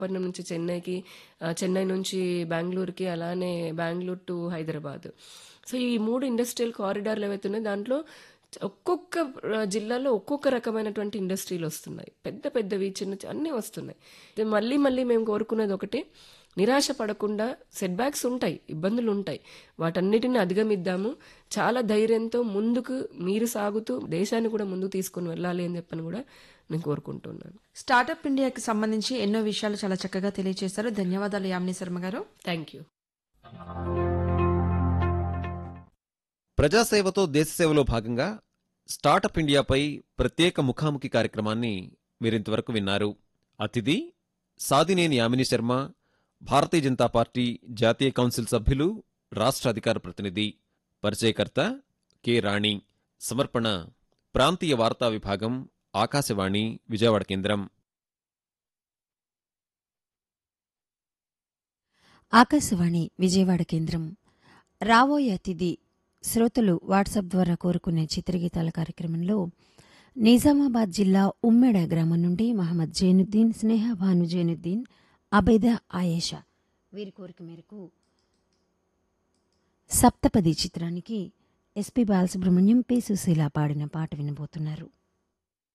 విశాఖపట్నం నుంచి చెన్నైకి ఆహ్, చెన్నై నుంచి బెంగుళూరుకి అలానే బెంగుళూరు టు హైదరాబాద్. సో, ఈ 3 ఇండస్ట్రియల్ కారిడార్‌లు ఏవైతే ఉన్నాయో దాంట్లో ఒక్కొక్క ఆహ్, జిల్లాలో ఒక్కొక్క రకమైనటువంటి ఇండస్ట్రీలొస్తున్నాయి. పెద్ద పెద్దవి, చిన్న చి అన్నీ వస్తున్నాయి. ఇది మళ్ళీ మళ్ళీ మేము కోరుకునేది ఒకటే నిరాశ పడకుండా సెట్‌బ్యాక్స్ ఉంటాయి. ఇబ్బందులుంటాయి. వాటన్నిటిని అధిగమిద్దాము. చాలా ధైర్యంతో ముందుకు మీరు సాగుతూ దేశాన్ని కూడా ముందుకు తీసుకొని వెళ్ళాలి అని చెప్పని కూడా నేను కోరుకుంటున్నాను. స్టార్టప్ ఇండియాకి సంబంధించి ఎన్నో విషయాలు చాలా చక్కగా తెలియజేశారు. ధన్యవాదాలు యామిని శర్మ గారు. Thank you. ప్రజాసేవతో దేశసేవలో భాగంగా స్టార్టప్ ఇండియాపై ప్రత్యేక ముఖాముఖి కార్యక్రమాన్ని మీరింతవరకు విన్నారు. అతిథి సాదినేని యామిని శర్మ, భారతీయ జనతా పార్టీ జాతీయ కౌన్సిల్ సభ్యులు, రాష్ట్ర అధికార ప్రతినిధి. పరిచయకర్త కె రాణి. సమర్పణ ప్రాంతీయ వార్తా విభాగం, ఆకాశవాణి విజయవాడ కేంద్రం. ఆకాశవాణి విజయవాడ కేంద్రం రాబోయే అతిథి శ్రోతలు వాట్సాప్ ద్వారా కోరుకునే చిత్రగీతాల కార్యక్రమంలో నిజామాబాద్ జిల్లా ఉమ్మెడ గ్రామం నుండి మహమ్మద్ జైనుద్దీన్ స్నేహ భాను జైనుద్దీన్ అబైదా ఆయేషా వీరి కోరిక మేరకు సప్తపది చిత్రానికి ఎస్పి బాలసుబ్రహ్మణ్యం పి సుశీల పాడిన పాట వినబోతున్నారు